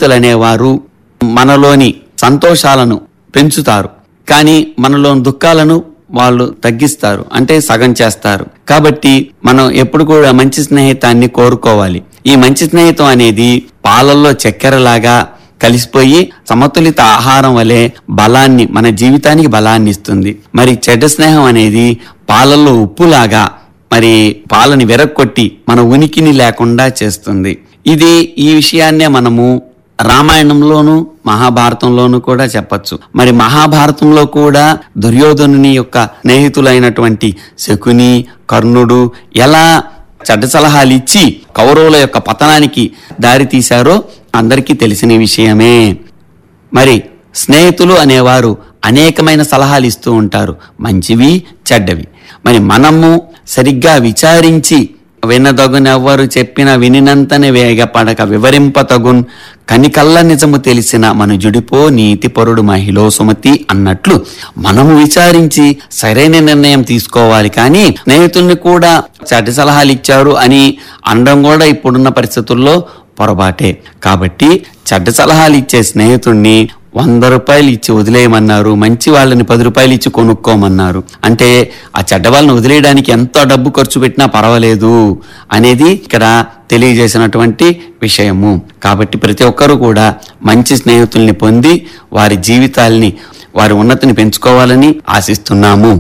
స్నేహితులనేవారు మనలోని సంతోషాలను పెంచుతారు కానీ మనలోని దుఃఖాలను వాళ్ళు తగ్గిస్తారు అంటే సగం చేస్తారు కాబట్టి మనం ఎప్పుడు కూడా మంచి స్నేహితాన్ని కోరుకోవాలి ఈ మంచి స్నేహితం అనేది పాలల్లో చక్కెరలాగా కలిసిపోయి సమతులిత ఆహారం వలె బలాన్ని మన జీవితానికి బలాన్ని ఇస్తుంది మరి చెడ్డ స్నేహం అనేది పాలల్లో ఉప్పులాగా మరి పాలని వెరక్కొట్టి మన ఉనికిని లేకుండా చేస్తుంది ఇది ఈ విషయాన్నే మనము రామాయణంలోను మహాభారతంలోను కూడా చెప్పొచ్చు మరి మహాభారతంలో కూడా దుర్యోధనుని యొక్క స్నేహితులైనటువంటి శకుని కర్ణుడు ఎలా చెడ్డ సలహాలు ఇచ్చి కౌరవుల యొక్క పతనానికి దారి తీశారో అందరికీ తెలిసిన విషయమే మరి స్నేహితులు అనేవారు అనేకమైన సలహాలు ఇస్తూ ఉంటారు మంచివి చెడ్డవి మరి మనము సరిగ్గా విచారించి వినదగునెవ్వరు చెప్పిన వినినంతనే వేగపడక వివరింపతగున్ కనికల్ల నిజము తెలిసిన మనుజుడిపో నీతిపరుడు మహిళో సుమతి అన్నట్లు మనము విచారించి సరైన నిర్ణయం తీసుకోవాలి కానీ స్నేహితుల్ని కూడా చెడ్డ సలహాలు ఇచ్చారు అని అనడం కూడా ఇప్పుడున్న పరిస్థితుల్లో పొరపాటే కాబట్టి చెడ్డ సలహాలు ఇచ్చే స్నేహితుణ్ణి వంద రూపాయలు ఇచ్చి వదిలేయమన్నారు మంచి వాళ్ళని పది రూపాయలు ఇచ్చి కొనుక్కోమన్నారు అంటే ఆ చెడ్డ వాళ్ళని వదిలేయడానికి ఎంత డబ్బు ఖర్చు పెట్టినా పర్వాలేదు అనేది ఇక్కడ తెలియజేసినటువంటి విషయము కాబట్టి ప్రతి ఒక్కరూ కూడా మంచి స్నేహితుల్ని పొంది వారి జీవితాల్ని వారి ఉన్నతిని పెంచుకోవాలని ఆశిస్తున్నాము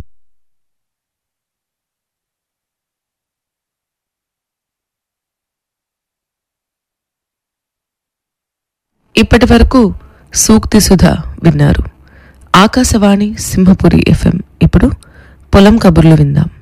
ఇప్పటి వరకు సూక్తి సుధ విన్నారు ఆకాశవాణి సింహపురి ఎఫ్ఎం ఇప్పుడు పొలం కబుర్లు విందాం